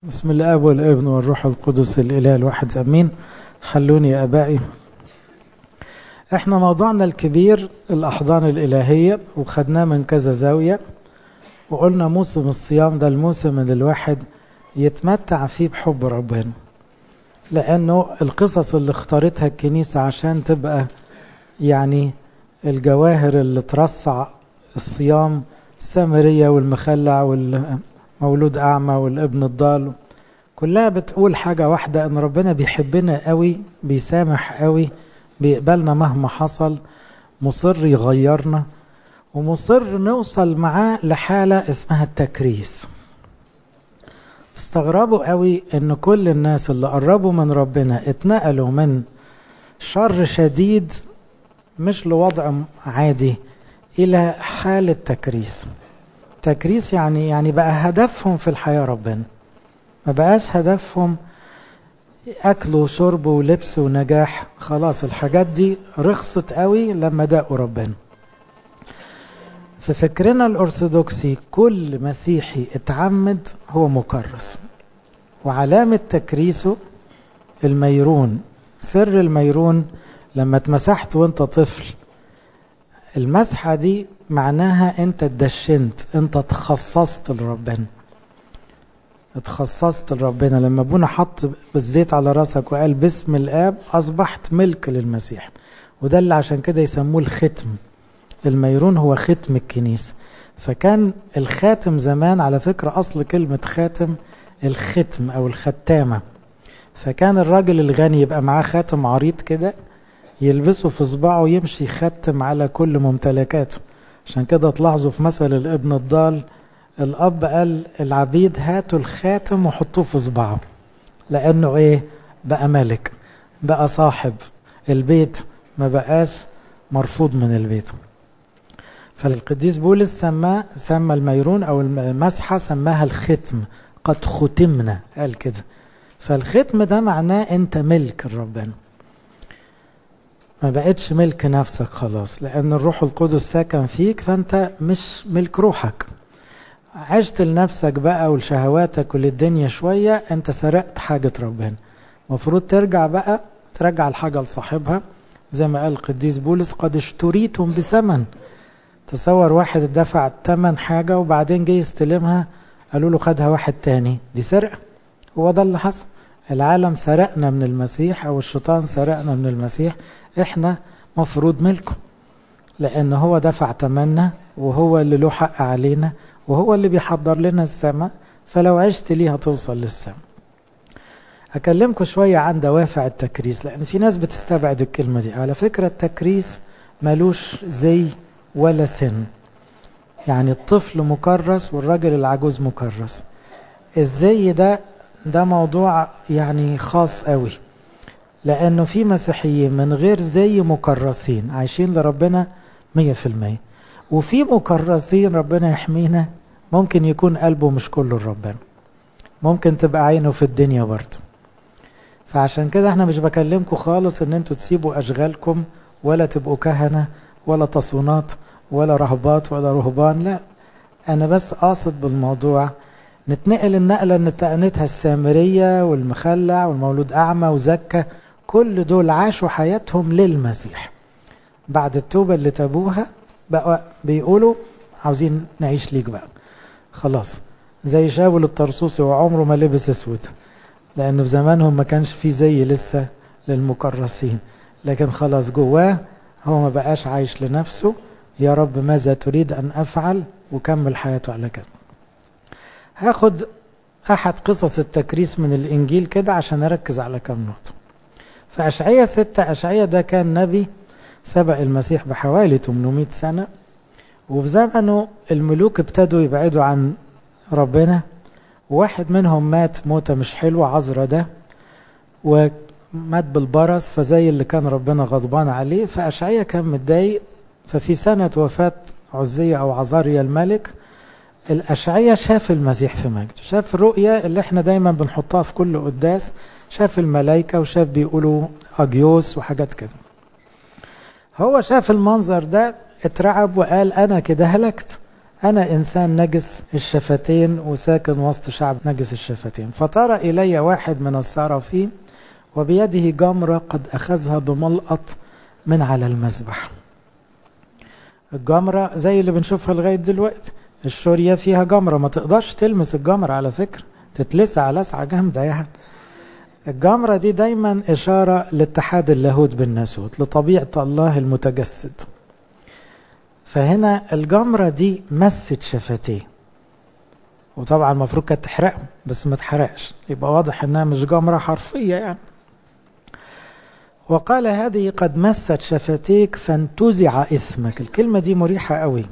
بسم الاب والابن والروح القدس الاله الواحد امين خلوني يا ابائي احنا موضوعنا الكبير الاحضان الالهيه وخدناه من كذا زاويه وقلنا موسم الصيام ده الموسم اللي الواحد يتمتع فيه بحب ربنا لانه القصص اللي اختارتها الكنيسه عشان تبقى يعني الجواهر اللي ترصع الصيام السامريه والمخلع والمولود اعمى والابن الضال كلها بتقول حاجة واحدة ان ربنا بيحبنا قوي بيسامح قوي بيقبلنا مهما حصل مصر يغيرنا ومصر نوصل معاه لحالة اسمها التكريس تستغربوا قوي ان كل الناس اللي قربوا من ربنا اتنقلوا من شر شديد مش لوضع عادي الى حالة تكريس تكريس يعني يعني بقى هدفهم في الحياة ربنا ما بقاش هدفهم أكل وشرب ولبس ونجاح خلاص الحاجات دي رخصت قوي لما دقوا ربنا في فكرنا الأرثوذكسي كل مسيحي اتعمد هو مكرس وعلامة تكريسه الميرون سر الميرون لما اتمسحت وانت طفل المسحة دي معناها انت اتدشنت انت تخصصت لربنا اتخصصت لربنا لما ابونا حط الزيت على راسك وقال باسم الاب اصبحت ملك للمسيح وده اللي عشان كده يسموه الختم الميرون هو ختم الكنيسة فكان الخاتم زمان على فكرة اصل كلمة خاتم الختم او الختامة فكان الراجل الغني يبقى معاه خاتم عريض كده يلبسه في صباعه ويمشي يختم على كل ممتلكاته عشان كده تلاحظوا في مثل الابن الضال الاب قال العبيد هاتوا الخاتم وحطوه في صباعه لانه ايه بقى ملك بقى صاحب البيت ما بقاش مرفوض من البيت فالقديس بولس سماه سمى الميرون او المسحه سماها الختم قد ختمنا قال كده فالختم ده معناه انت ملك ربنا ما بقتش ملك نفسك خلاص لان الروح القدس ساكن فيك فانت مش ملك روحك عشت لنفسك بقى ولشهواتك وللدنيا شوية انت سرقت حاجة ربنا مفروض ترجع بقى ترجع الحاجة لصاحبها زي ما قال القديس بولس قد اشتريتم بثمن تصور واحد دفع ثمن حاجة وبعدين جه يستلمها قالوا له خدها واحد تاني دي سرقة هو ده اللي حصل العالم سرقنا من المسيح او الشيطان سرقنا من المسيح احنا مفروض ملكه لان هو دفع ثمننا وهو اللي له حق علينا وهو اللي بيحضر لنا السماء فلو عشت ليه هتوصل للسماء أكلمكم شوية عن دوافع التكريس لأن في ناس بتستبعد الكلمة دي على فكرة التكريس ملوش زي ولا سن يعني الطفل مكرس والراجل العجوز مكرس الزي ده ده موضوع يعني خاص قوي لأنه في مسيحيين من غير زي مكرسين عايشين لربنا مية في المية وفي مكرسين ربنا يحمينا ممكن يكون قلبه مش كله لربنا ممكن تبقى عينه في الدنيا برضه فعشان كده احنا مش بكلمكم خالص ان انتوا تسيبوا اشغالكم ولا تبقوا كهنة ولا تصونات ولا رهبات ولا رهبان لا انا بس قاصد بالموضوع نتنقل النقلة اللي نتقنتها السامرية والمخلع والمولود أعمى وزكى كل دول عاشوا حياتهم للمسيح بعد التوبة اللي تابوها بقى بيقولوا عاوزين نعيش ليك بقى خلاص زي شاول الطرسوسي وعمره ما لبس اسود لانه في زمانهم ما كانش في زي لسه للمكرسين لكن خلاص جواه هو ما بقاش عايش لنفسه يا رب ماذا تريد ان افعل وكمل حياته على كده هاخد احد قصص التكريس من الانجيل كده عشان اركز على كم نقطه فاشعياء ستة اشعياء ده كان نبي سبق المسيح بحوالي 800 سنة وفي زمنه الملوك ابتدوا يبعدوا عن ربنا واحد منهم مات موتة مش حلوة عذرة ده ومات بالبرص فزي اللي كان ربنا غضبان عليه فأشعية كان متضايق ففي سنة وفاة عزية أو عزاريا الملك الأشعية شاف المسيح في مجد شاف الرؤية اللي احنا دايما بنحطها في كل قداس شاف الملائكة وشاف بيقولوا أجيوس وحاجات كده هو شاف المنظر ده اترعب وقال انا كده هلكت أنا إنسان نجس الشفتين وساكن وسط شعب نجس الشفتين فطار إلي واحد من الصرافين وبيده جمرة قد أخذها بملقط من على المذبح الجمرة زي اللي بنشوفها لغاية دلوقتي الشورية فيها جمرة ما تقدرش تلمس الجمرة على فكرة تتلسع لسعة جامدة يعني الجمرة دي دايما إشارة لاتحاد اللاهوت بالناسوت لطبيعة الله المتجسد فهنا الجمرة دي مست شفتيه وطبعا المفروض كانت تحرقه بس ما تحرقش يبقى واضح انها مش جمرة حرفية يعني وقال هذه قد مست شفتيك فانتزع اسمك الكلمة دي مريحة قوي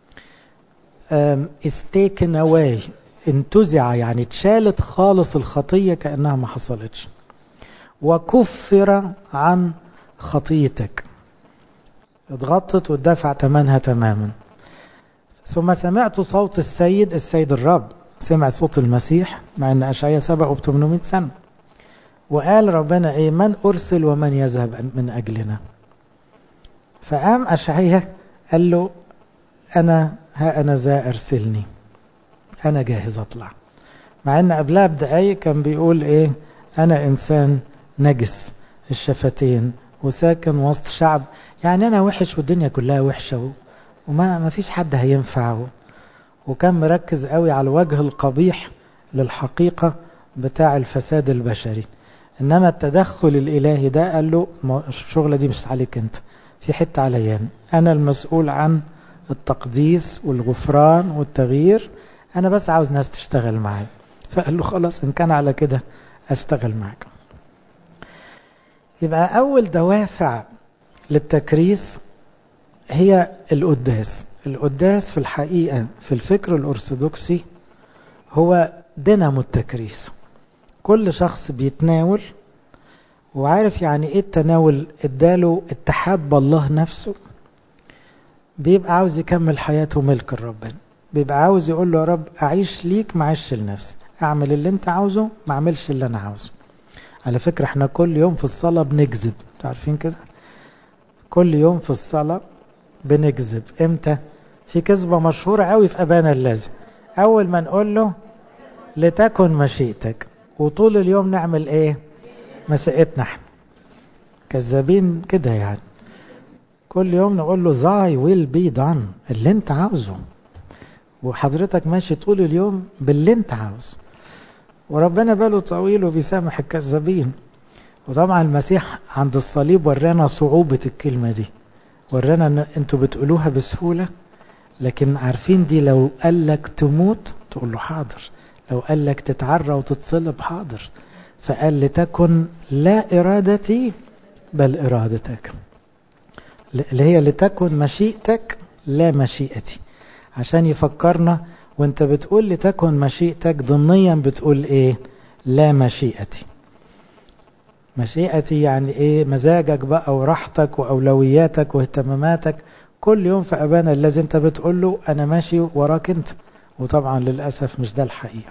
is taken away انتزع يعني اتشالت خالص الخطية كأنها ما حصلتش وكفر عن خطيتك اتغطت واتدفع ثمنها تماما ثم سمعت صوت السيد السيد الرب سمع صوت المسيح مع ان اشعياء سبقه ب 800 سنه وقال ربنا ايه من ارسل ومن يذهب من اجلنا فقام اشعياء قال له انا ها انا ذا ارسلني انا جاهز اطلع مع ان قبلها بدقايق كان بيقول ايه انا انسان نجس الشفتين وساكن وسط شعب يعني انا وحش والدنيا كلها وحشه وما ما فيش حد هينفعه وكان مركز قوي على الوجه القبيح للحقيقه بتاع الفساد البشري انما التدخل الالهي ده قال له الشغله دي مش عليك انت في حته عليا انا المسؤول عن التقديس والغفران والتغيير انا بس عاوز ناس تشتغل معايا فقال له خلاص ان كان على كده اشتغل معاك يبقى اول دوافع للتكريس هي القداس القداس في الحقيقة في الفكر الأرثوذكسي هو دينامو التكريس كل شخص بيتناول وعارف يعني ايه التناول اداله اتحاد بالله نفسه بيبقى عاوز يكمل حياته ملك ربنا بيبقى عاوز يقول له يا رب اعيش ليك ما اعيش لنفسي اعمل اللي انت عاوزه ما اعملش اللي انا عاوزه على فكرة احنا كل يوم في الصلاة بنكذب عارفين كده كل يوم في الصلاة بنكذب امتى في كذبة مشهورة قوي في أبانا الذي أول ما نقول له لتكن مشيئتك وطول اليوم نعمل ايه مشيئتنا احنا كذابين كده يعني كل يوم نقول له thy will be done اللي انت عاوزه وحضرتك ماشي طول اليوم باللي انت عاوزه وربنا باله طويل وبيسامح الكذابين وطبعا المسيح عند الصليب ورانا صعوبة الكلمة دي ورانا ان انتوا بتقولوها بسهولة لكن عارفين دي لو قال لك تموت تقول له حاضر لو قال لك تتعرى وتتصلب حاضر فقال لتكن لا إرادتي بل إرادتك اللي هي لتكن مشيئتك لا مشيئتي عشان يفكرنا وانت بتقول لتكن مشيئتك ضمنيا بتقول ايه لا مشيئتي مشيئتي يعني ايه مزاجك بقى وراحتك واولوياتك واهتماماتك كل يوم في ابانا الذي انت بتقول له انا ماشي وراك انت وطبعا للاسف مش ده الحقيقه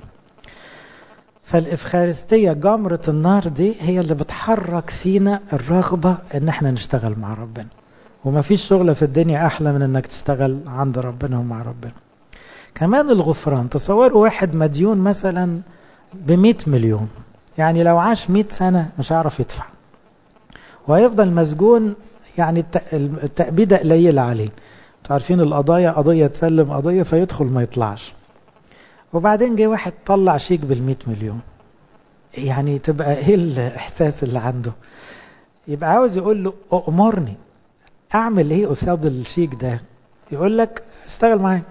فالافخارستيه جمره النار دي هي اللي بتحرك فينا الرغبه ان احنا نشتغل مع ربنا وما فيش شغله في الدنيا احلى من انك تشتغل عند ربنا ومع ربنا كمان الغفران تصوروا واحد مديون مثلا ب مليون يعني لو عاش 100 سنة مش هيعرف يدفع وهيفضل مسجون يعني التأبيدة قليلة عليه عارفين القضايا قضية تسلم قضية فيدخل ما يطلعش وبعدين جه واحد طلع شيك بال مليون يعني تبقى ايه الاحساس اللي عنده يبقى عاوز يقول له امرني اعمل ايه قصاد الشيك ده يقول لك اشتغل معايا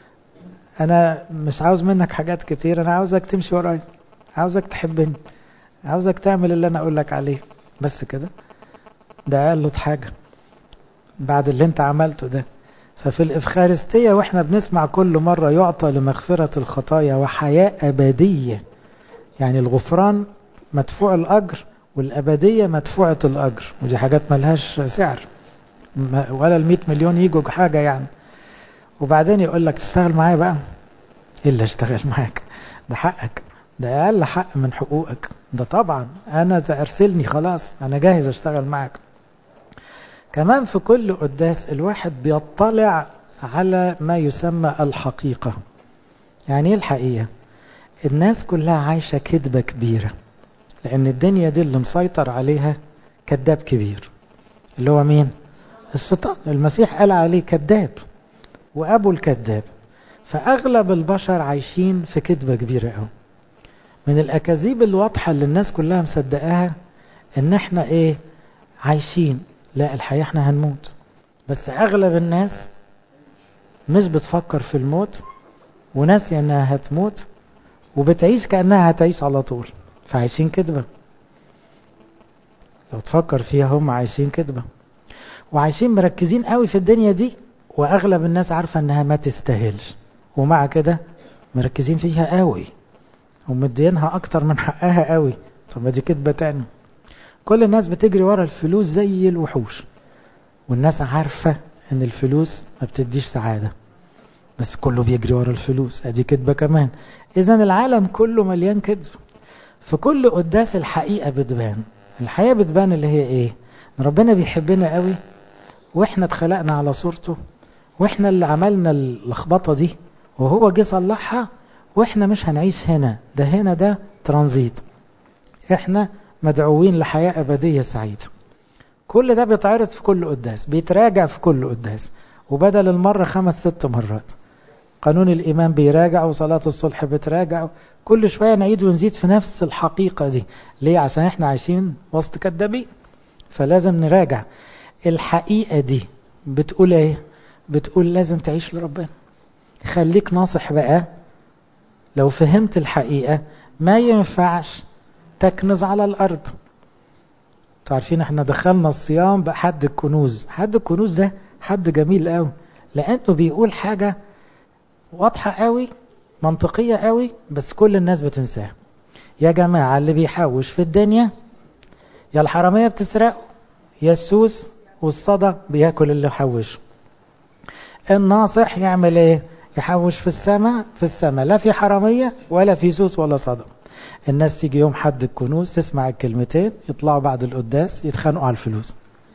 انا مش عاوز منك حاجات كتير انا عاوزك تمشي ورايا عاوزك تحبني عاوزك تعمل اللي انا اقول لك عليه بس كده ده اقل حاجه بعد اللي انت عملته ده ففي الافخارستيه واحنا بنسمع كل مره يعطى لمغفره الخطايا وحياه ابديه يعني الغفران مدفوع الاجر والابديه مدفوعه الاجر ودي حاجات ملهاش سعر ولا ال 100 مليون يجوا حاجه يعني وبعدين يقول لك تشتغل معايا بقى ايه اللي اشتغل معاك ده حقك ده اقل حق من حقوقك ده طبعا انا ارسلني خلاص انا جاهز اشتغل معاك كمان في كل قداس الواحد بيطلع على ما يسمى الحقيقة يعني ايه الحقيقة الناس كلها عايشة كذبة كبيرة لأن الدنيا دي اللي مسيطر عليها كذاب كبير اللي هو مين الشيطان المسيح قال عليه كذاب وأبو الكذاب فأغلب البشر عايشين في كذبة كبيرة قوي من الأكاذيب الواضحة اللي الناس كلها مصدقاها إن إحنا إيه عايشين لا الحقيقة إحنا هنموت بس أغلب الناس مش بتفكر في الموت وناسية إنها هتموت وبتعيش كأنها هتعيش على طول فعايشين كذبة لو تفكر فيها هم عايشين كذبة وعايشين مركزين قوي في الدنيا دي واغلب الناس عارفة انها ما تستاهلش ومع كده مركزين فيها قوي ومدينها اكتر من حقها قوي طب ما دي كذبة تاني كل الناس بتجري ورا الفلوس زي الوحوش والناس عارفة ان الفلوس ما بتديش سعادة بس كله بيجري ورا الفلوس ادي كذبة كمان اذا العالم كله مليان كذب في كل قداس الحقيقة بتبان الحقيقة بتبان اللي هي ايه ان ربنا بيحبنا قوي واحنا اتخلقنا على صورته واحنا اللي عملنا اللخبطة دي وهو جه صلحها واحنا مش هنعيش هنا ده هنا ده ترانزيت احنا مدعوين لحياة أبدية سعيدة كل ده بيتعرض في كل قداس بيتراجع في كل قداس وبدل المرة خمس ست مرات قانون الإيمان بيراجع وصلاة الصلح بتراجع كل شوية نعيد ونزيد في نفس الحقيقة دي ليه عشان احنا عايشين وسط كدابين فلازم نراجع الحقيقة دي بتقول ايه بتقول لازم تعيش لربنا خليك ناصح بقى لو فهمت الحقيقة ما ينفعش تكنز على الأرض عارفين احنا دخلنا الصيام بحد الكنوز حد الكنوز ده حد جميل قوي لأنه بيقول حاجة واضحة قوي منطقية قوي بس كل الناس بتنساها يا جماعة اللي بيحوش في الدنيا يا الحرامية بتسرقه يا السوس والصدى بياكل اللي حوشه الناصح يعمل ايه يحوش في السماء في السماء لا في حرامية ولا في سوس ولا صدى الناس تيجي يوم حد الكنوز تسمع الكلمتين يطلعوا بعد القداس يتخانقوا على الفلوس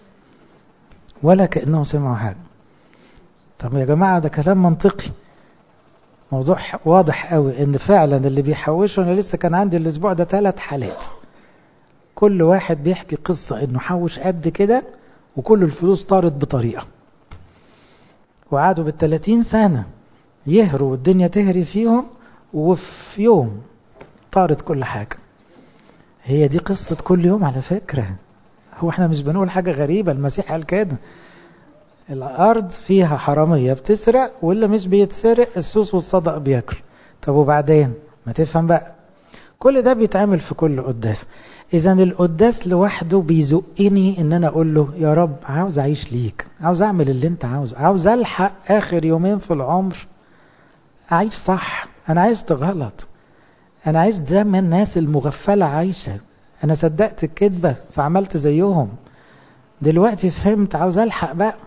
ولا كأنهم سمعوا حاجة طب يا جماعة ده كلام منطقي موضوع واضح قوي ان فعلا اللي بيحوشوا انا لسه كان عندي الاسبوع ده ثلاث حالات كل واحد بيحكي قصة انه حوش قد كده وكل الفلوس طارت بطريقة وقعدوا بالثلاثين سنة يهروا والدنيا تهري فيهم وفي يوم طارت كل حاجة هي دي قصة كل يوم على فكرة هو احنا مش بنقول حاجة غريبة المسيح قال كده الأرض فيها حرامية بتسرق واللي مش بيتسرق السوس والصدق بياكل طب وبعدين ما تفهم بقى كل ده بيتعمل في كل قداس إذا القداس لوحده بيزقني إن أنا أقول له يا رب عاوز أعيش ليك عاوز أعمل اللي أنت عاوزه عاوز ألحق آخر يومين في العمر أعيش صح أنا عشت غلط أنا عشت زي ما الناس المغفلة عايشة أنا صدقت الكذبة فعملت زيهم دلوقتي فهمت عاوز ألحق بقى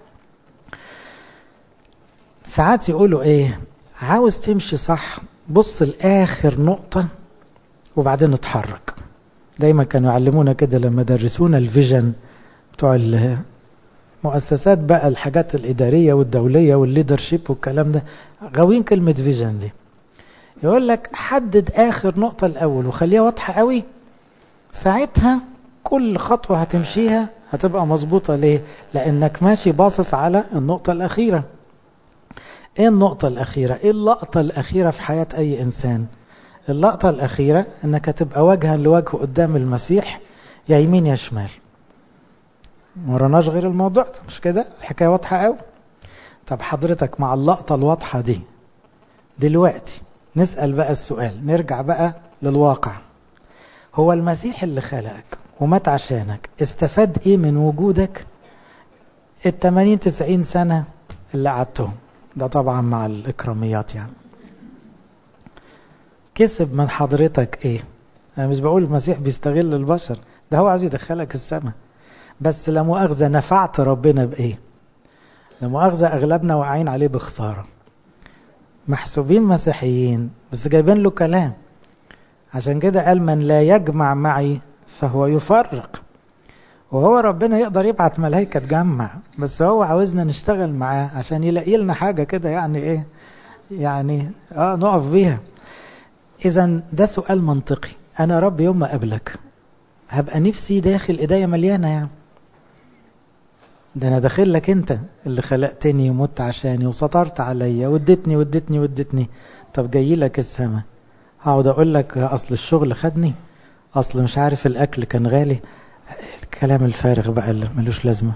ساعات يقولوا إيه عاوز تمشي صح بص لآخر نقطة وبعدين اتحرك دايما كانوا يعلمونا كده لما درسونا الفيجن بتوع المؤسسات بقى الحاجات الإدارية والدولية والليدرشيب والكلام ده غاوين كلمة فيجن دي يقول لك حدد آخر نقطة الأول وخليها واضحة قوي ساعتها كل خطوة هتمشيها هتبقى مظبوطة ليه؟ لأنك ماشي باصص على النقطة الأخيرة ايه النقطة الأخيرة؟ ايه اللقطة الأخيرة في حياة أي إنسان؟ اللقطة الأخيرة أنك هتبقى وجها لوجه قدام المسيح يا يمين يا شمال مرناش غير الموضوع ده مش كده الحكاية واضحة قوي طب حضرتك مع اللقطة الواضحة دي دلوقتي نسأل بقى السؤال نرجع بقى للواقع هو المسيح اللي خلقك ومات عشانك استفاد ايه من وجودك ال 80 90 سنة اللي قعدتهم ده طبعا مع الإكراميات يعني كسب من حضرتك ايه انا مش بقول المسيح بيستغل البشر ده هو عايز يدخلك السماء بس لا مؤاخذه نفعت ربنا بايه لا مؤاخذه اغلبنا واقعين عليه بخساره محسوبين مسيحيين بس جايبين له كلام عشان كده قال من لا يجمع معي فهو يفرق وهو ربنا يقدر يبعت ملائكة تجمع بس هو عاوزنا نشتغل معاه عشان يلاقي لنا حاجة كده يعني ايه يعني اه نقف بيها اذا ده سؤال منطقي انا رب يوم ما قابلك هبقى نفسي داخل ايديا مليانة يعني ده انا داخل لك انت اللي خلقتني ومت عشاني وسطرت عليا واديتني واديتني واديتني طب جاي لك السما هقعد اقول لك اصل الشغل خدني اصل مش عارف الاكل كان غالي الكلام الفارغ بقى اللي ملوش لازمه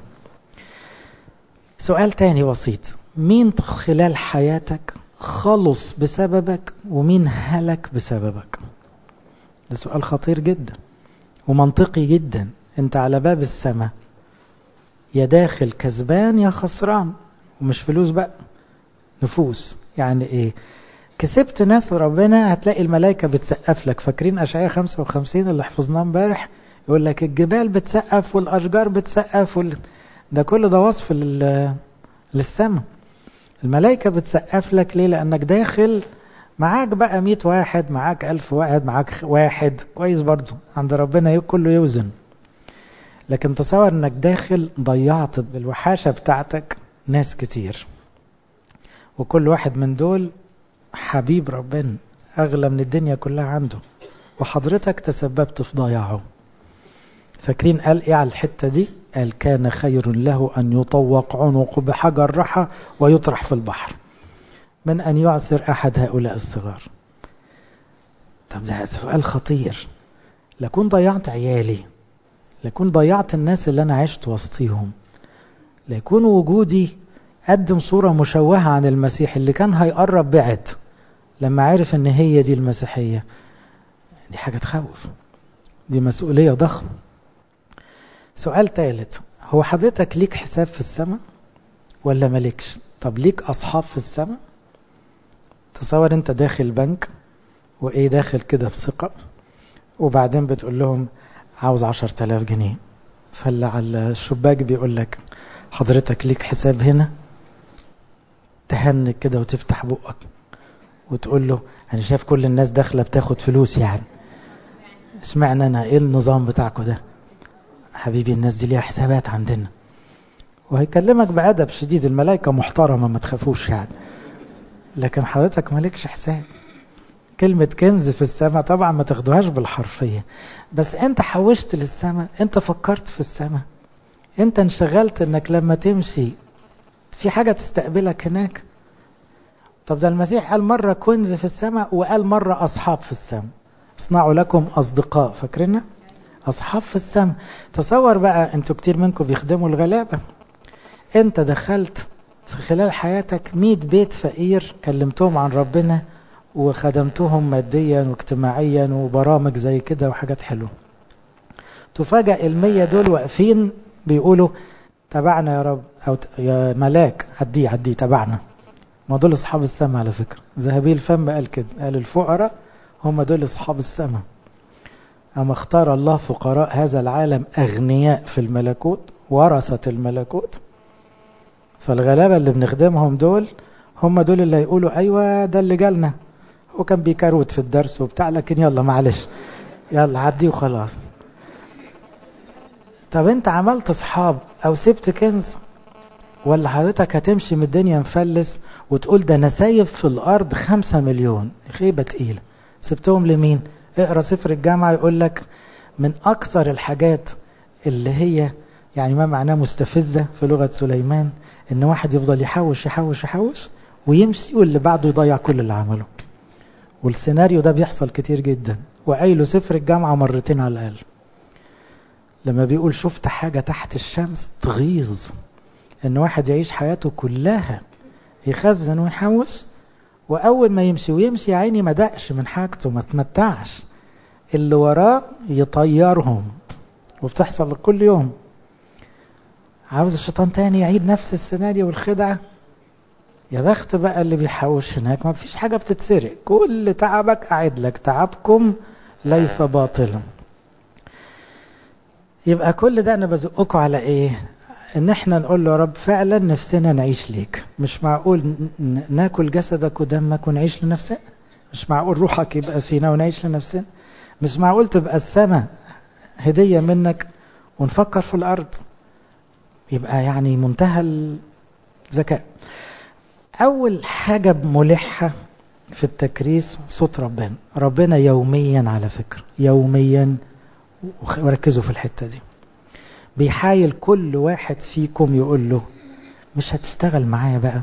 سؤال تاني بسيط مين خلال حياتك خلص بسببك ومين هلك بسببك ده سؤال خطير جدا ومنطقي جدا انت على باب السماء يا داخل كسبان يا خسران ومش فلوس بقى نفوس يعني ايه كسبت ناس لربنا هتلاقي الملائكة بتسقف لك فاكرين أشعية 55 اللي حفظناه امبارح يقول لك الجبال بتسقف والأشجار بتسقف وال... ده كل ده وصف لل... للسماء الملائكة بتسقف لك ليه لأنك داخل معاك بقى 100 واحد معاك 1000 واحد معاك واحد كويس برضو عند ربنا كله يوزن لكن تصور انك داخل ضيعت بالوحاشة بتاعتك ناس كتير وكل واحد من دول حبيب ربنا أغلى من الدنيا كلها عنده وحضرتك تسببت في ضياعه فاكرين قال ايه على الحتة دي قال كان خير له أن يطوق عنقه بحجر رحى ويطرح في البحر من أن يعسر أحد هؤلاء الصغار طب ده سؤال خطير لكون ضيعت عيالي لكون ضيعت الناس اللي أنا عشت وسطيهم ليكون وجودي قدم صورة مشوهة عن المسيح اللي كان هيقرب بعد لما عرف ان هي دي المسيحية دي حاجة تخوف دي مسؤولية ضخمة سؤال ثالث هو حضرتك ليك حساب في السماء ولا مالكش طب ليك أصحاب في السماء تصور انت داخل بنك وايه داخل كده بثقة وبعدين بتقول لهم عاوز عشر تلاف جنيه فاللي على الشباك بيقول لك حضرتك ليك حساب هنا تهنك كده وتفتح بقك وتقول له انا شايف كل الناس داخله بتاخد فلوس يعني اشمعنى انا ايه النظام بتاعكم ده حبيبي الناس دي ليها حسابات عندنا وهيكلمك بأدب شديد الملائكة محترمة ما تخافوش يعني لكن حضرتك مالكش حساب كلمة كنز في السماء طبعا ما تاخدوهاش بالحرفية بس انت حوشت للسماء انت فكرت في السماء انت انشغلت انك لما تمشي في حاجة تستقبلك هناك طب ده المسيح قال مرة كنز في السماء وقال مرة أصحاب في السماء اصنعوا لكم أصدقاء فاكرين أصحاب في السماء تصور بقى انتوا كتير منكم بيخدموا الغلابة انت دخلت في خلال حياتك مئة بيت فقير كلمتهم عن ربنا وخدمتهم ماديا واجتماعيا وبرامج زي كده وحاجات حلوة تفاجأ المية دول واقفين بيقولوا تبعنا يا رب أو يا ملاك هديه هديه تبعنا ما دول أصحاب السماء على فكرة ذهبي الفم قال كده قال الفقراء هم دول أصحاب السماء أما اختار الله فقراء هذا العالم أغنياء في الملكوت ورثة الملكوت فالغلابة اللي بنخدمهم دول هم دول اللي هيقولوا أيوة ده اللي جالنا هو كان بيكروت في الدرس وبتاع لكن يلا معلش يلا عدي وخلاص طب انت عملت اصحاب او سبت كنز ولا حضرتك هتمشي من الدنيا مفلس وتقول ده انا سايب في الارض خمسة مليون خيبة تقيلة سبتهم لمين اقرا سفر الجامعة يقول لك من اكثر الحاجات اللي هي يعني ما معناه مستفزة في لغة سليمان ان واحد يفضل يحوش يحوش يحوش ويمشي واللي بعده يضيع كل اللي عمله والسيناريو ده بيحصل كتير جدا وقايله سفر الجامعة مرتين على الأقل لما بيقول شفت حاجة تحت الشمس تغيظ ان واحد يعيش حياته كلها يخزن ويحوش واول ما يمشي ويمشي يا عيني ما دقش من حاجته ما تمتعش اللي وراه يطيرهم وبتحصل كل يوم عاوز الشيطان تاني يعيد نفس السيناريو والخدعة يا بخت بقى اللي بيحوش هناك ما فيش حاجة بتتسرق كل تعبك قاعد لك تعبكم ليس باطلا يبقى كل ده انا بزقكم على ايه ان احنا نقول له يا رب فعلا نفسنا نعيش ليك مش معقول ناكل جسدك ودمك ونعيش لنفسنا مش معقول روحك يبقى فينا ونعيش لنفسنا مش معقول تبقى السماء هدية منك ونفكر في الأرض يبقى يعني منتهى الذكاء أول حاجة ملحة في التكريس صوت ربنا ربنا يوميا على فكرة يوميا وركزوا في الحتة دي بيحايل كل واحد فيكم يقول له مش هتشتغل معايا بقى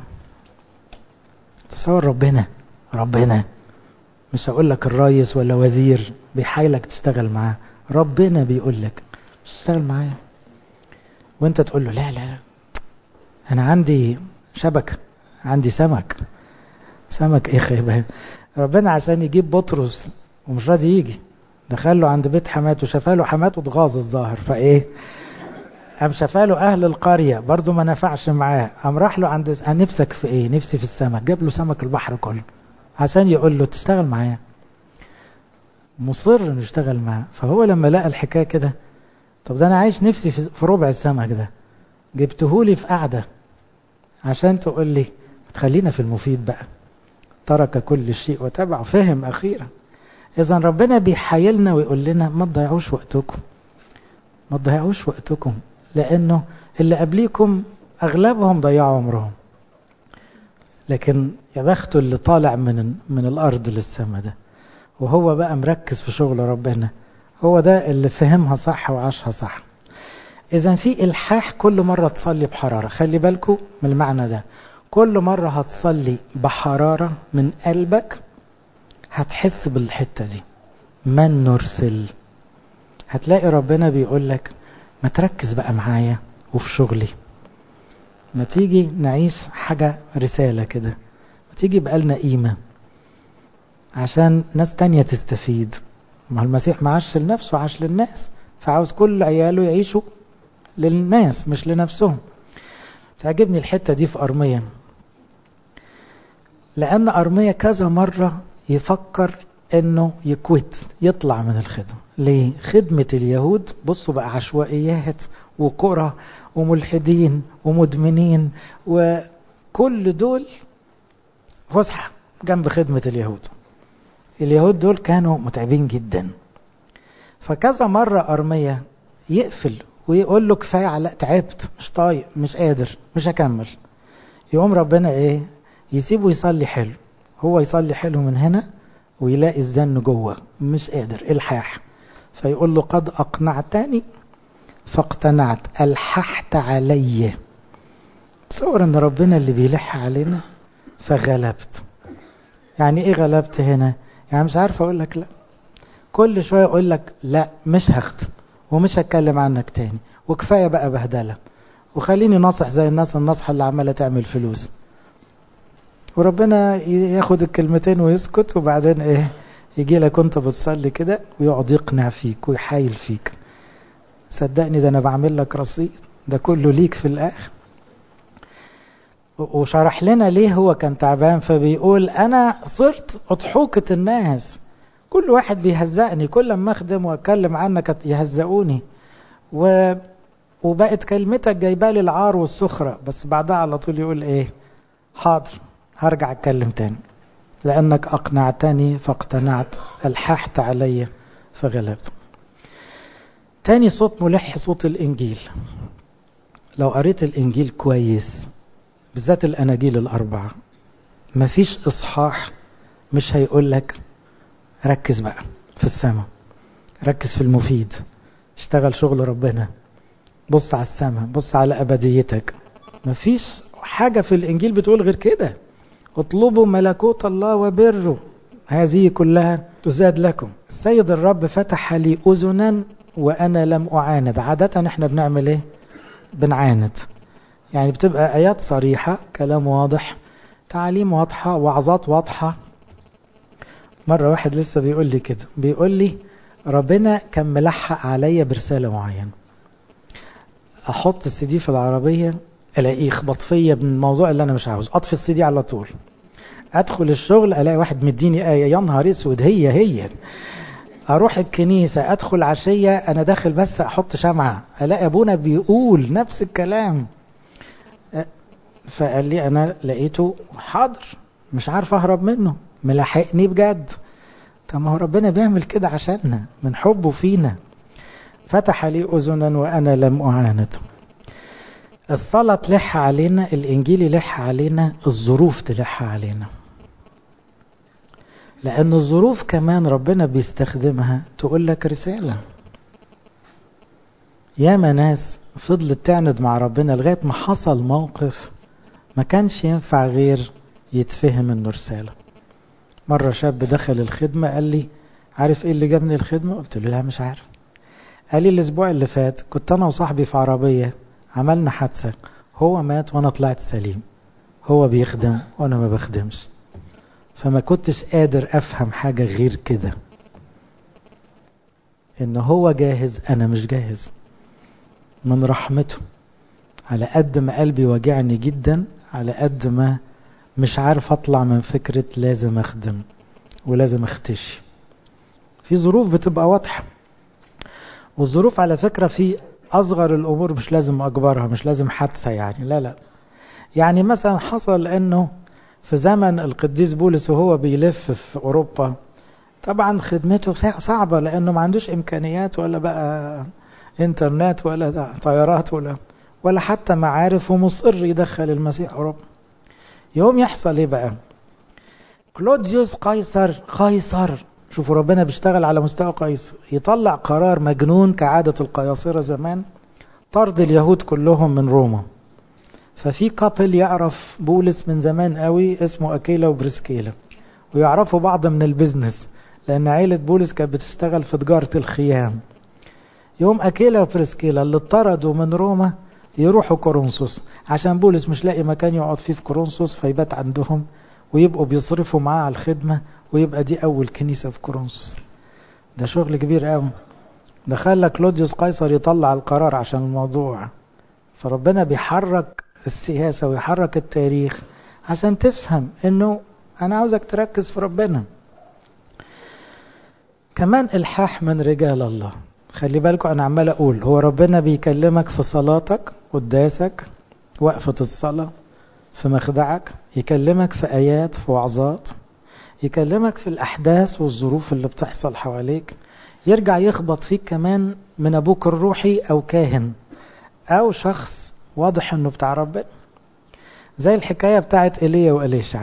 تصور ربنا ربنا مش هقول لك الرئيس ولا وزير بيحايلك تشتغل معاه ربنا بيقول لك مش تشتغل معايا وانت تقول له لا لا لا انا عندي شبكة عندي سمك سمك ايه خيبة ربنا عشان يجيب بطرس ومش راضي يجي دخل له عند بيت حماته شفاله حماته اتغاظ الظاهر فايه قام شفاله اهل القريه برضه ما نفعش معاه قام راح له عند نفسك في ايه نفسي في السمك جاب له سمك البحر كله عشان يقول له تشتغل معايا مصر انه يشتغل معاه فهو لما لقى الحكايه كده طب ده انا عايش نفسي في ربع السمك ده جبتهولي في قعده عشان تقول لي تخلينا في المفيد بقى ترك كل شيء وتبع فهم اخيرا اذا ربنا بيحايلنا ويقول لنا ما تضيعوش وقتكم ما تضيعوش وقتكم لانه اللي قبليكم اغلبهم ضيعوا عمرهم لكن يا بخته اللي طالع من من الارض للسما ده وهو بقى مركز في شغل ربنا هو ده اللي فهمها صح وعاشها صح اذا في الحاح كل مره تصلي بحراره خلي بالكم من المعنى ده كل مره هتصلي بحراره من قلبك هتحس بالحته دي من نرسل هتلاقي ربنا بيقول لك ما تركز بقى معايا وفي شغلي ما تيجي نعيش حاجة رسالة كده ما تيجي بقالنا قيمة عشان ناس تانية تستفيد ما المسيح ما عاش لنفسه عاش للناس فعاوز كل عياله يعيشوا للناس مش لنفسهم تعجبني الحتة دي في أرمية لأن أرمية كذا مرة يفكر انه يكوت يطلع من الخدمة ليه خدمة اليهود بصوا بقى عشوائيات وقرى وملحدين ومدمنين وكل دول فسحة جنب خدمة اليهود اليهود دول كانوا متعبين جدا فكذا مرة أرمية يقفل ويقول له كفاية على تعبت مش طايق مش قادر مش هكمل يقوم ربنا ايه يسيبه يصلي حلو هو يصلي حلو من هنا ويلاقي الزن جوه مش قادر الحاح فيقول له قد أقنعتني فاقتنعت ألححت علي تصور ان ربنا اللي بيلح علينا فغلبت يعني ايه غلبت هنا يعني مش عارف اقول لك لا كل شوية اقول لك لا مش هختم ومش هتكلم عنك تاني وكفاية بقى بهدلة وخليني ناصح زي الناس الناصحة اللي عمالة تعمل فلوس وربنا ياخد الكلمتين ويسكت وبعدين ايه يجي لك وانت بتصلي كده ويقعد يقنع فيك ويحايل فيك صدقني ده انا بعمل لك رصيد ده كله ليك في الاخر وشرح لنا ليه هو كان تعبان فبيقول انا صرت اضحوكة الناس كل واحد بيهزقني كل ما اخدم واتكلم عنك يهزقوني و... وبقت كلمتك جايبالي العار والسخرة بس بعدها على طول يقول ايه حاضر هرجع اتكلم تاني لانك اقنعتني فاقتنعت الححت علي فغلبت تاني صوت ملح صوت الانجيل لو قريت الانجيل كويس بالذات الاناجيل الاربعه مفيش اصحاح مش هيقول لك ركز بقى في السماء ركز في المفيد اشتغل شغل ربنا بص على السماء بص على ابديتك مفيش حاجه في الانجيل بتقول غير كده اطلبوا ملكوت الله وبره هذه كلها تزاد لكم السيد الرب فتح لي اذنا وانا لم اعاند عاده احنا بنعمل ايه بنعاند يعني بتبقى ايات صريحه كلام واضح تعاليم واضحه وعظات واضحه مره واحد لسه بيقول لي كده بيقول لي ربنا كان ملحق عليا برساله معينه احط السي دي في العربيه الاقيه يخبط فيا بالموضوع اللي انا مش عاوزه اطفي السي دي على طول ادخل الشغل الاقي واحد مديني ايه يا نهار اسود هي هي اروح الكنيسه ادخل عشيه انا داخل بس احط شمعه الاقي ابونا بيقول نفس الكلام فقال لي انا لقيته حاضر مش عارف اهرب منه ملاحقني بجد طب ما هو ربنا بيعمل كده عشاننا من حبه فينا فتح لي أذنا وأنا لم أعاند الصلاة تلح علينا الإنجيل يلح علينا الظروف تلح علينا لأن الظروف كمان ربنا بيستخدمها تقول لك رسالة ياما ناس فضلت تعند مع ربنا لغاية ما حصل موقف ما كانش ينفع غير يتفهم انه رسالة مرة شاب دخل الخدمة قال لي عارف ايه اللي جابني الخدمة قلت له لا مش عارف قال لي الاسبوع اللي فات كنت انا وصاحبي في عربية عملنا حادثة هو مات وانا طلعت سليم هو بيخدم وانا ما بخدمش فما كنتش قادر افهم حاجة غير كده ان هو جاهز انا مش جاهز من رحمته على قد ما قلبي وجعني جدا على قد ما مش عارف اطلع من فكرة لازم اخدم ولازم اختشي في ظروف بتبقى واضحة والظروف على فكرة في اصغر الامور مش لازم اكبرها مش لازم حادثة يعني لا لا يعني مثلا حصل انه في زمن القديس بولس وهو بيلف في اوروبا طبعا خدمته صعبة لانه ما عندوش امكانيات ولا بقى انترنت ولا طيارات ولا ولا حتى معارف ومصر يدخل المسيح اوروبا يوم يحصل ايه بقى كلوديوس قيصر قيصر شوفوا ربنا بيشتغل على مستوى قيصر يطلع قرار مجنون كعادة القياصرة زمان طرد اليهود كلهم من روما ففي كابل يعرف بولس من زمان قوي اسمه أكيلا وبرسكيلا ويعرفوا بعض من البزنس لأن عيلة بولس كانت بتشتغل في تجارة الخيام يوم أكيلا وبرسكيلا اللي اطردوا من روما يروحوا كورنثوس عشان بولس مش لاقي مكان يقعد فيه في كورنثوس فيبات عندهم ويبقوا بيصرفوا معاه على الخدمة ويبقى دي أول كنيسة في كورنثوس ده شغل كبير قوي ده خلى كلوديوس قيصر يطلع القرار عشان الموضوع فربنا بيحرك السياسة ويحرك التاريخ عشان تفهم انه انا عاوزك تركز في ربنا كمان الحاح من رجال الله خلي بالكم انا عمال اقول هو ربنا بيكلمك في صلاتك قداسك وقفة الصلاة في مخدعك يكلمك في ايات في وعظات يكلمك في الاحداث والظروف اللي بتحصل حواليك يرجع يخبط فيك كمان من ابوك الروحي او كاهن او شخص واضح انه بتاع ربنا زي الحكاية بتاعت ايليا واليشع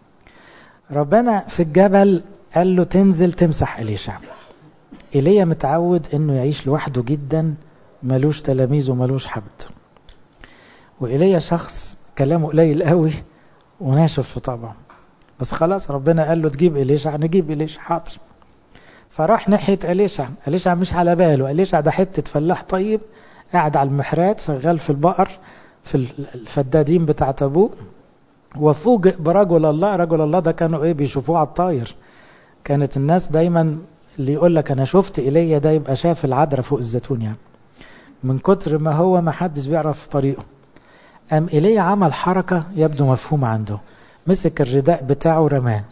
ربنا في الجبل قال له تنزل تمسح اليشع ايليا متعود انه يعيش لوحده جدا ملوش تلاميذ وملوش حبد وايليا شخص كلامه قليل قوي وناشف في طبعه بس خلاص ربنا قال له تجيب إليشع نجيب إليشع حاضر فراح ناحية إليشع إليشع مش على باله إليشع ده حتة فلاح طيب قاعد على المحرات شغال في البقر في الفدادين بتاعت أبوه وفوجئ برجل الله رجل الله ده كانوا إيه بيشوفوه على الطاير كانت الناس دايما اللي يقول لك أنا شفت إيليا ده يبقى شاف العذراء فوق الزيتون يعني من كتر ما هو ما حدش بيعرف طريقه قام إيليا عمل حركة يبدو مفهوم عنده مسك الرداء بتاعه رماه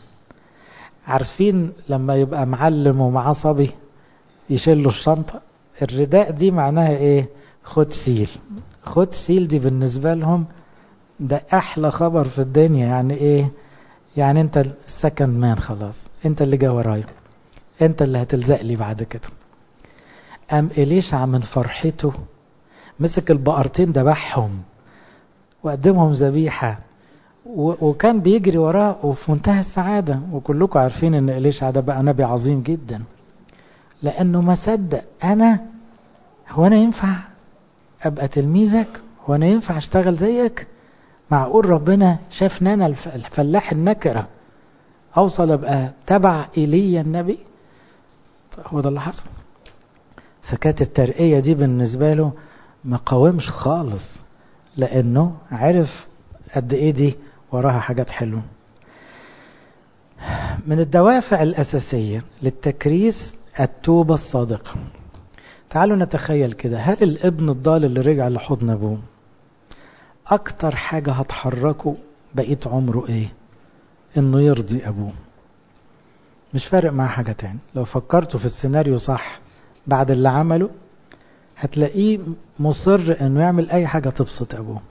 عارفين لما يبقى معلم ومعاه صبي يشيل له الشنطة الرداء دي معناها ايه خد سيل خد سيل دي بالنسبة لهم ده احلى خبر في الدنيا يعني ايه يعني انت السكند مان خلاص انت اللي جا ورايا انت اللي هتلزق لي بعد كده قام إليشع من فرحته مسك البقرتين ذبحهم وقدمهم ذبيحه وكان بيجري وراه وفي منتهى السعادة وكلكم عارفين ان إليشع ده بقى نبي عظيم جدا لأنه ما صدق أنا هو أنا ينفع أبقى تلميذك هو أنا ينفع أشتغل زيك معقول ربنا شافني أنا الفلاح النكرة أوصل أبقى تبع إيليا النبي هو ده اللي حصل فكانت الترقية دي بالنسبة له ما قاومش خالص لأنه عرف قد إيه دي وراها حاجات حلوة من الدوافع الأساسية للتكريس التوبة الصادقة تعالوا نتخيل كده هل الابن الضال اللي رجع لحضن أبوه أكتر حاجة هتحركه بقيت عمره إيه إنه يرضي أبوه مش فارق معاه حاجة تاني لو فكرتوا في السيناريو صح بعد اللي عمله هتلاقيه مصر إنه يعمل أي حاجة تبسط أبوه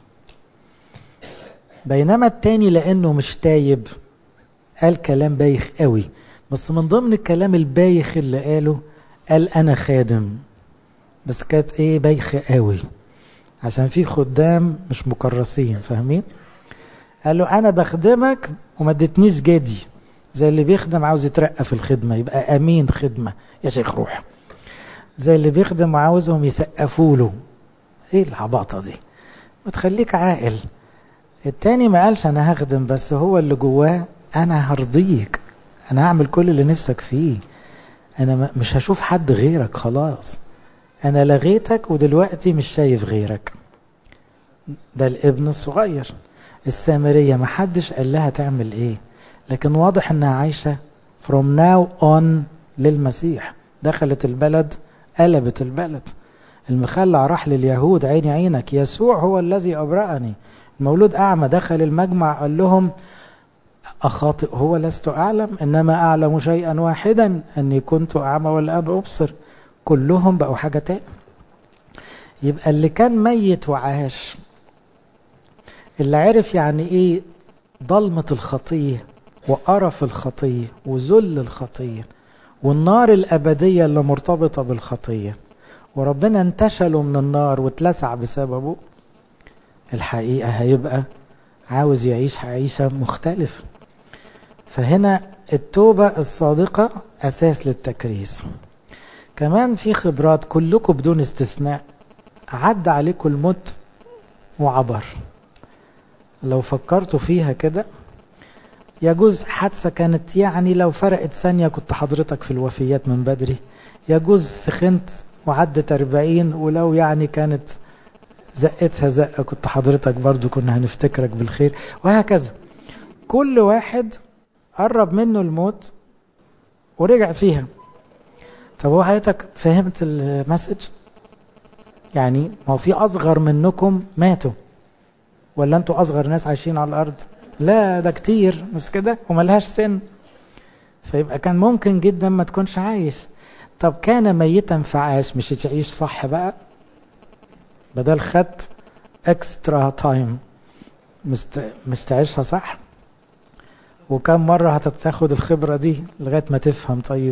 بينما التاني لانه مش تايب قال كلام بايخ قوي بس من ضمن الكلام البايخ اللي قاله قال انا خادم بس كانت ايه بايخة قوي عشان في خدام مش مكرسين فاهمين قال له انا بخدمك وما اديتنيش جدي زي اللي بيخدم عاوز يترقى في الخدمة يبقى امين خدمة يا شيخ روح زي اللي بيخدم وعاوزهم يسقفوا له ايه العباطة دي ما تخليك عاقل التاني ما قالش انا هخدم بس هو اللي جواه انا هرضيك انا هعمل كل اللي نفسك فيه انا مش هشوف حد غيرك خلاص انا لغيتك ودلوقتي مش شايف غيرك ده الابن الصغير السامرية ما حدش قال لها تعمل ايه لكن واضح انها عايشة from now on للمسيح دخلت البلد قلبت البلد المخلع راح لليهود عيني عينك يسوع هو الذي أبرأني المولود أعمى دخل المجمع قال لهم أخاطئ هو لست أعلم إنما أعلم شيئا واحدا أني كنت أعمى والآن أبصر كلهم بقوا حاجة تاني يبقى اللي كان ميت وعاش اللي عرف يعني إيه ضلمة الخطية وقرف الخطية وذل الخطية والنار الأبدية اللي مرتبطة بالخطية وربنا انتشله من النار واتلسع بسببه الحقيقة هيبقى عاوز يعيش عيشة مختلفة فهنا التوبة الصادقة أساس للتكريس كمان في خبرات كلكم بدون استثناء عدى عليكم الموت وعبر لو فكرتوا فيها كده يجوز حادثة كانت يعني لو فرقت ثانية كنت حضرتك في الوفيات من بدري يجوز سخنت وعدت 40 ولو يعني كانت زقتها زقة كنت حضرتك برضو كنا هنفتكرك بالخير وهكذا كل واحد قرب منه الموت ورجع فيها طب هو حضرتك فهمت المسج يعني ما هو في أصغر منكم ماتوا ولا انتوا أصغر ناس عايشين على الأرض لا ده كتير مش كده وملهاش سن فيبقى كان ممكن جدا ما تكونش عايش طب كان ميتا فعاش مش تعيش صح بقى بدل خدت اكسترا تايم مش تعيشها صح وكم مرة هتتاخد الخبرة دي لغاية ما تفهم طيب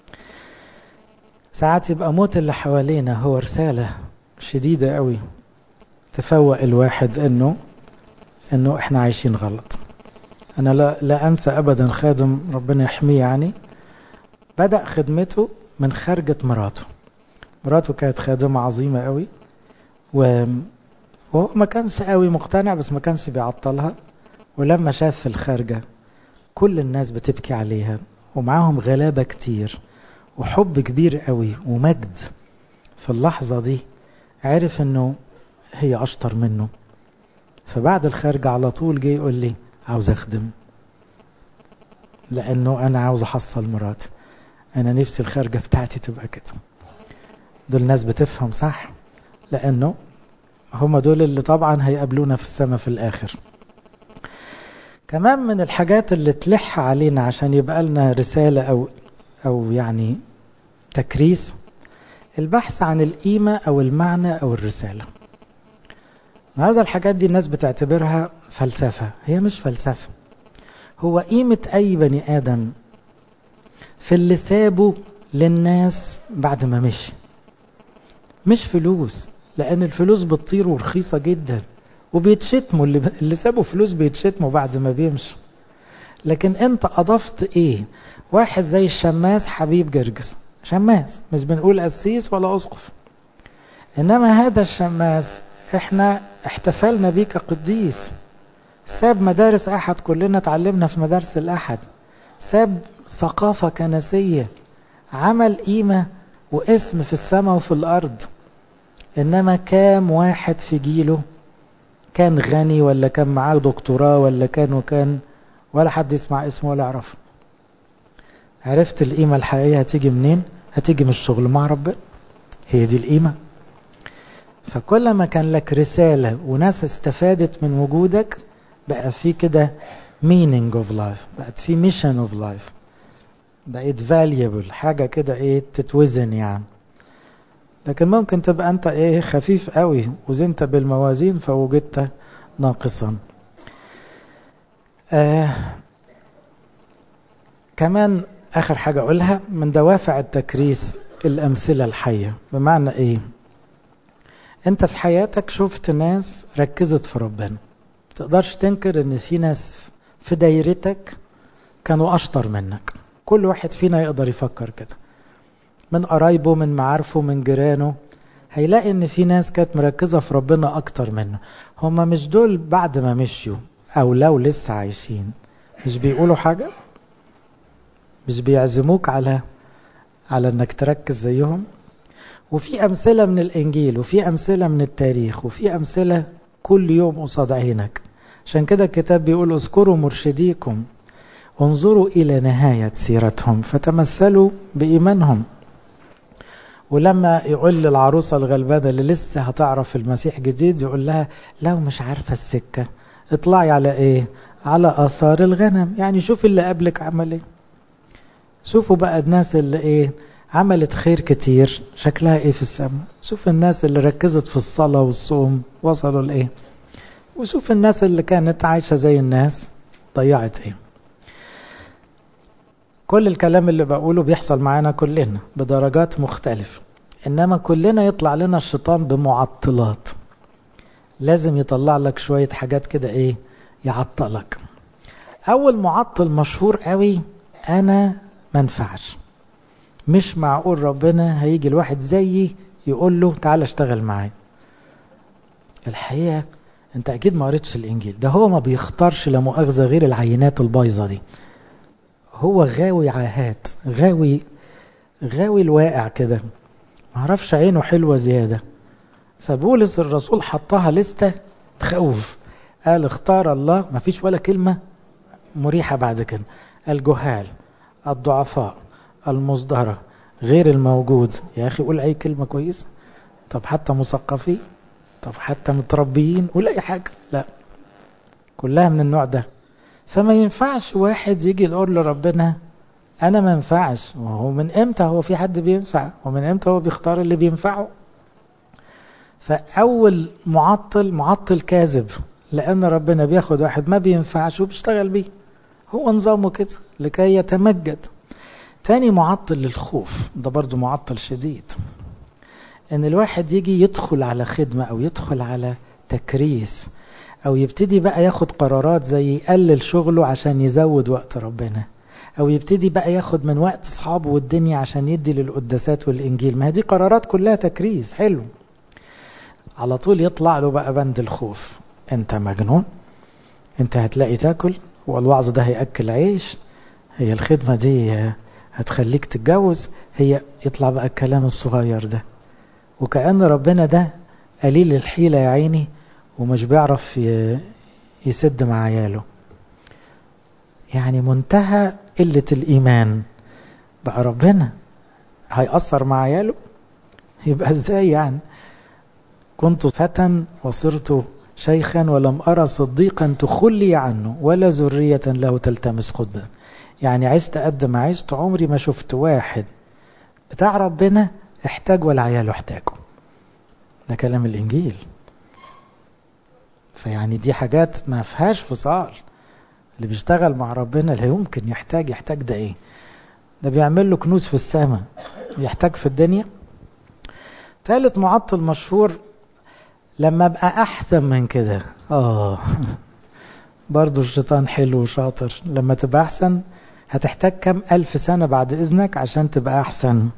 ساعات يبقى موت اللي حوالينا هو رسالة شديدة قوي تفوق الواحد انه انه احنا عايشين غلط انا لا, لا انسى ابدا خادم ربنا يحميه يعني بدأ خدمته من خرجة مراته مراته كانت خادمة عظيمة قوي وهو ما كانش قوي مقتنع بس ما كانش بيعطلها ولما شاف في الخارجة كل الناس بتبكي عليها ومعاهم غلابة كتير وحب كبير قوي ومجد في اللحظة دي عرف انه هي اشطر منه فبعد الخارجة على طول جه يقول لي عاوز اخدم لانه انا عاوز احصل مراتي انا نفسي الخارجة بتاعتي تبقى كده دول ناس بتفهم صح لانه هم دول اللي طبعا هيقابلونا في السماء في الاخر كمان من الحاجات اللي تلح علينا عشان يبقى لنا رسالة او او يعني تكريس البحث عن القيمة او المعنى او الرسالة النهارده الحاجات دي الناس بتعتبرها فلسفة هي مش فلسفة هو قيمة أي بني آدم في اللي سابه للناس بعد ما مشي مش فلوس لأن الفلوس بتطير ورخيصة جدا وبيتشتموا اللي, اللي سابوا فلوس بيتشتموا بعد ما بيمشي لكن انت أضفت ايه واحد زي الشماس حبيب جرجس شماس مش بنقول قسيس ولا أسقف إنما هذا الشماس احنا احتفلنا بيه كقديس ساب مدارس أحد كلنا اتعلمنا في مدارس الأحد ساب ثقافة كنسية عمل قيمة واسم في السماء وفي الأرض إنما كام واحد في جيله كان غني ولا كان معاه دكتوراه ولا كان وكان ولا حد يسمع اسمه ولا يعرفه عرفت القيمة الحقيقية هتيجي منين هتيجي من الشغل مع ربنا هي دي القيمة فكل ما كان لك رسالة وناس استفادت من وجودك بقى في كده meaning of life بقت في mission of life بقيت valuable حاجة كده ايه تتوزن يعني لكن ممكن تبقى انت ايه خفيف قوي وزنت بالموازين فوجدت ناقصا آه كمان اخر حاجة اقولها من دوافع التكريس الامثلة الحية بمعنى ايه انت في حياتك شفت ناس ركزت في ربنا تقدرش تنكر ان في ناس في دايرتك كانوا اشطر منك كل واحد فينا يقدر يفكر كده من قرايبه من معارفه من جيرانه هيلاقي ان في ناس كانت مركزة في ربنا اكتر منه هما مش دول بعد ما مشيوا او لو لسه عايشين مش بيقولوا حاجة مش بيعزموك على على انك تركز زيهم وفي امثلة من الانجيل وفي امثلة من التاريخ وفي امثلة كل يوم قصاد عينك عشان كده الكتاب بيقول اذكروا مرشديكم انظروا الى نهاية سيرتهم فتمثلوا بايمانهم ولما يقول للعروسة الغلبانة اللي لسه هتعرف المسيح جديد يقول لها لو مش عارفة السكة اطلعي على ايه على اثار الغنم يعني شوف اللي قبلك عمل ايه شوفوا بقى الناس اللي ايه عملت خير كتير شكلها ايه في السماء شوف الناس اللي ركزت في الصلاة والصوم وصلوا لايه وشوف الناس اللي كانت عايشة زي الناس ضيعت ايه كل الكلام اللي بقوله بيحصل معانا كلنا بدرجات مختلفة إنما كلنا يطلع لنا الشيطان بمعطلات لازم يطلع لك شوية حاجات كده إيه يعطلك أول معطل مشهور قوي أنا منفعش مش معقول ربنا هيجي الواحد زيي يقول له تعالى اشتغل معايا الحقيقة انت اكيد ما قريتش الانجيل ده هو ما بيختارش لا مؤاخذة غير العينات البايظة دي هو غاوي عاهات غاوي غاوي الواقع كده معرفش عينه حلوة زيادة فبولس الرسول حطها لستة تخوف قال اختار الله ما فيش ولا كلمة مريحة بعد كده الجهال الضعفاء المصدرة غير الموجود يا أخي قول أي كلمة كويسة طب حتى مثقفين طب حتى متربيين قول أي حاجة لا كلها من النوع ده فما ينفعش واحد يجي يقول لربنا انا ما ينفعش وهو من امتى هو في حد بينفع ومن امتى هو بيختار اللي بينفعه فاول معطل معطل كاذب لان ربنا بياخد واحد ما بينفعش وبيشتغل بيه هو نظامه كده لكي يتمجد تاني معطل للخوف ده برضو معطل شديد ان الواحد يجي يدخل على خدمة او يدخل على تكريس او يبتدي بقى ياخد قرارات زي يقلل شغله عشان يزود وقت ربنا او يبتدي بقى ياخد من وقت اصحابه والدنيا عشان يدي للقداسات والانجيل ما دي قرارات كلها تكريس حلو على طول يطلع له بقى بند الخوف انت مجنون انت هتلاقي تاكل والوعظ ده هياكل عيش هي الخدمه دي هتخليك تتجوز هي يطلع بقى الكلام الصغير ده وكأن ربنا ده قليل الحيلة يا عيني ومش بيعرف يسد مع عياله يعني منتهى قلة الإيمان بقى ربنا هيأثر مع عياله يبقى ازاي يعني كنت فتى وصرت شيخا ولم أرى صديقا تخلي عنه ولا ذرية له تلتمس خطبة يعني عشت قد ما عشت عمري ما شفت واحد بتاع ربنا احتاج ولا عياله احتاجه ده كلام الإنجيل فيعني دي حاجات ما فيهاش فصال اللي بيشتغل مع ربنا لا يمكن يحتاج يحتاج ده ايه ده بيعمل له كنوز في السماء يحتاج في الدنيا ثالث معطل مشهور لما ابقى احسن من كده اه برضو الشيطان حلو وشاطر لما تبقى احسن هتحتاج كم الف سنة بعد اذنك عشان تبقى احسن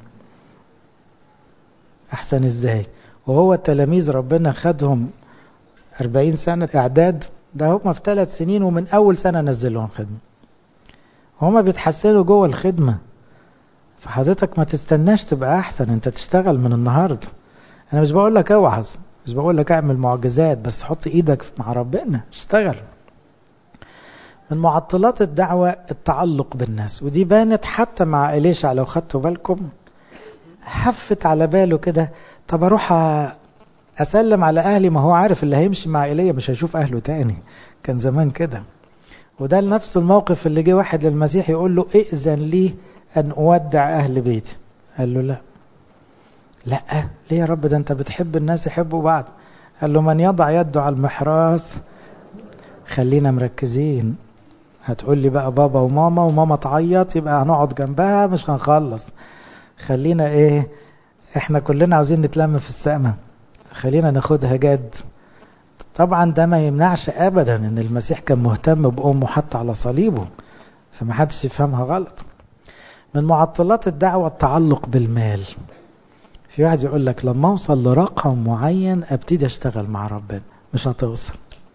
احسن ازاي وهو التلاميذ ربنا خدهم أربعين سنة إعداد ده هم في ثلاث سنين ومن أول سنة نزلهم خدمة هما بيتحسنوا جوه الخدمة فحضرتك ما تستناش تبقى أحسن أنت تشتغل من النهاردة أنا مش بقول لك اوعظ مش بقول لك اعمل معجزات بس حط إيدك مع ربنا اشتغل من معطلات الدعوة التعلق بالناس ودي بانت حتى مع إليشع لو خدتوا بالكم حفت على باله كده طب أروح اسلم على اهلي ما هو عارف اللي هيمشي مع ايليا مش هيشوف اهله تاني كان زمان كده وده نفس الموقف اللي جه واحد للمسيح يقول له ائذن لي ان اودع اهل بيتي قال له لا لا ليه يا رب ده انت بتحب الناس يحبوا بعض قال له من يضع يده على المحراس خلينا مركزين هتقول لي بقى بابا وماما وماما تعيط يبقى هنقعد جنبها مش هنخلص خلينا ايه احنا كلنا عاوزين نتلم في السقمه خلينا ناخدها جد طبعا ده ما يمنعش ابدا ان المسيح كان مهتم بامه حتى على صليبه فما حدش يفهمها غلط من معطلات الدعوة التعلق بالمال في واحد يقول لك لما اوصل لرقم معين ابتدي اشتغل مع ربنا مش هتوصل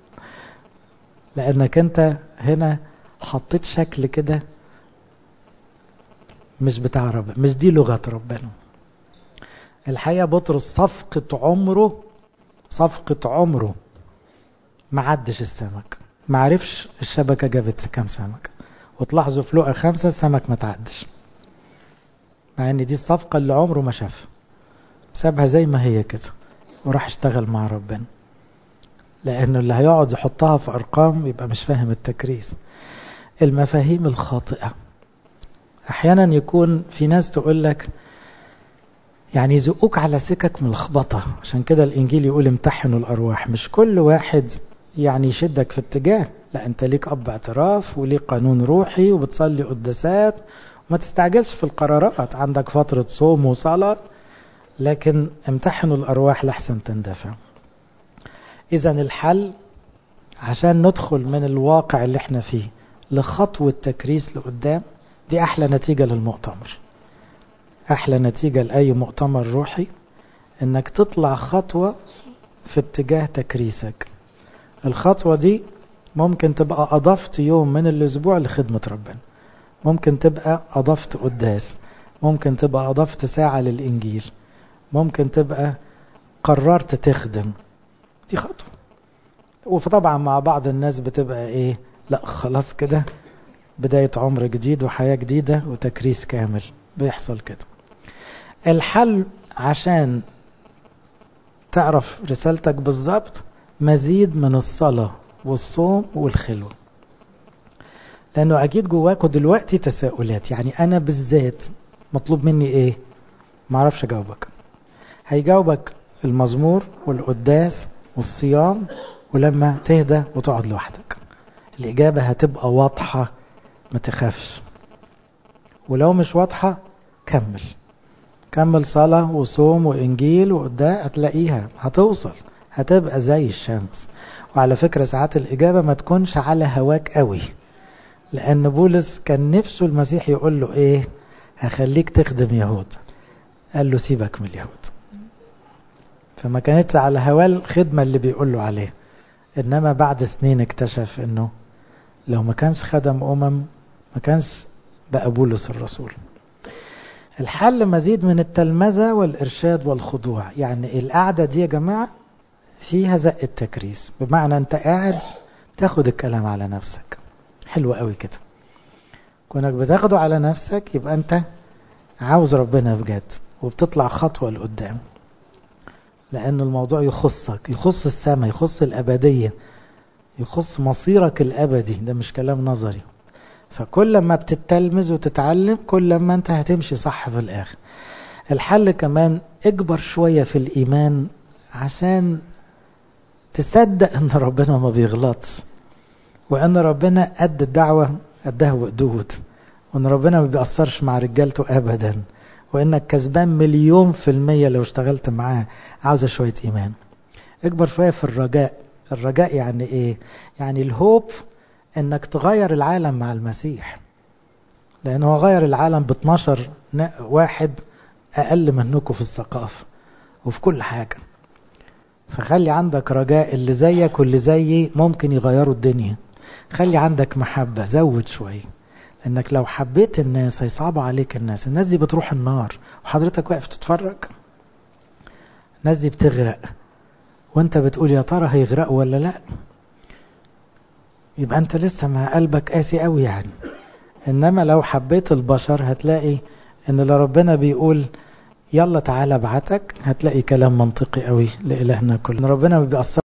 لانك انت هنا حطيت شكل كده مش بتاع ربنا مش دي لغة ربنا الحقيقة بطرس صفقة عمره صفقة عمره ما عدش السمك ما عرفش الشبكة جابت كام سمك وتلاحظوا في لقى خمسة السمك ما تعدش مع ان دي الصفقة اللي عمره ما شافها سابها زي ما هي كده وراح اشتغل مع ربنا لانه اللي هيقعد يحطها في ارقام يبقى مش فاهم التكريس المفاهيم الخاطئة احيانا يكون في ناس تقول لك يعني يزقوك على سكك ملخبطة عشان كده الانجيل يقول امتحنوا الارواح مش كل واحد يعني يشدك في اتجاه لا انت ليك اب اعتراف وليك قانون روحي وبتصلي قداسات وما تستعجلش في القرارات عندك فترة صوم وصلاة لكن امتحنوا الارواح لحسن تندفع اذا الحل عشان ندخل من الواقع اللي احنا فيه لخطوة تكريس لقدام دي احلى نتيجة للمؤتمر احلى نتيجة لاي مؤتمر روحي انك تطلع خطوة في اتجاه تكريسك الخطوة دي ممكن تبقى أضفت يوم من الأسبوع لخدمة ربنا ممكن تبقى أضفت قداس ممكن تبقى أضفت ساعة للإنجيل ممكن تبقى قررت تخدم دي خطوة وطبعا مع بعض الناس بتبقى إيه لا خلاص كده بداية عمر جديد وحياة جديدة وتكريس كامل بيحصل كده الحل عشان تعرف رسالتك بالظبط مزيد من الصلاة والصوم والخلوة لأنه أكيد جواكوا دلوقتي تساؤلات يعني أنا بالذات مطلوب مني إيه معرفش أجاوبك هيجاوبك المزمور والقداس والصيام ولما تهدى وتقعد لوحدك الإجابة هتبقى واضحة ما تخافش ولو مش واضحة كمل كمل صلاة وصوم وإنجيل وقداس هتلاقيها هتوصل هتبقى زي الشمس وعلى فكرة ساعات الإجابة ما تكونش على هواك قوي لأن بولس كان نفسه المسيح يقول له إيه هخليك تخدم يهود قال له سيبك من اليهود فما كانتش على هواه الخدمة اللي بيقول له عليه إنما بعد سنين اكتشف إنه لو ما كانش خدم أمم ما كانش بقى بولس الرسول الحل مزيد من التلمذة والإرشاد والخضوع يعني القعدة دي يا جماعة فيها زق التكريس بمعنى انت قاعد تاخد الكلام على نفسك حلو قوي كده كونك بتاخده على نفسك يبقى انت عاوز ربنا بجد وبتطلع خطوة لقدام لأن الموضوع يخصك يخص السماء يخص الأبدية يخص مصيرك الأبدي ده مش كلام نظري فكل ما بتتلمذ وتتعلم كل ما انت هتمشي صح في الآخر الحل كمان اكبر شوية في الإيمان عشان تصدق ان ربنا ما بيغلطش وان ربنا قد الدعوة قدها وقدود وان ربنا ما بيأثرش مع رجالته ابدا وانك كسبان مليون في المية لو اشتغلت معاه عاوزة شوية ايمان اكبر شوية في الرجاء الرجاء يعني ايه يعني الهوب انك تغير العالم مع المسيح لانه غير العالم ب 12 واحد اقل منكم في الثقافة وفي كل حاجة فخلي عندك رجاء اللي زيك واللي زيي ممكن يغيروا الدنيا خلي عندك محبة زود شوية لانك لو حبيت الناس هيصعبوا عليك الناس الناس دي بتروح النار وحضرتك واقف تتفرج الناس دي بتغرق وانت بتقول يا ترى هيغرقوا ولا لا يبقى انت لسه مع قلبك قاسي قوي يعني انما لو حبيت البشر هتلاقي ان اللي ربنا بيقول يلا تعالى ابعتك هتلاقي كلام منطقي قوي لإلهنا كل ربنا ما بيأثر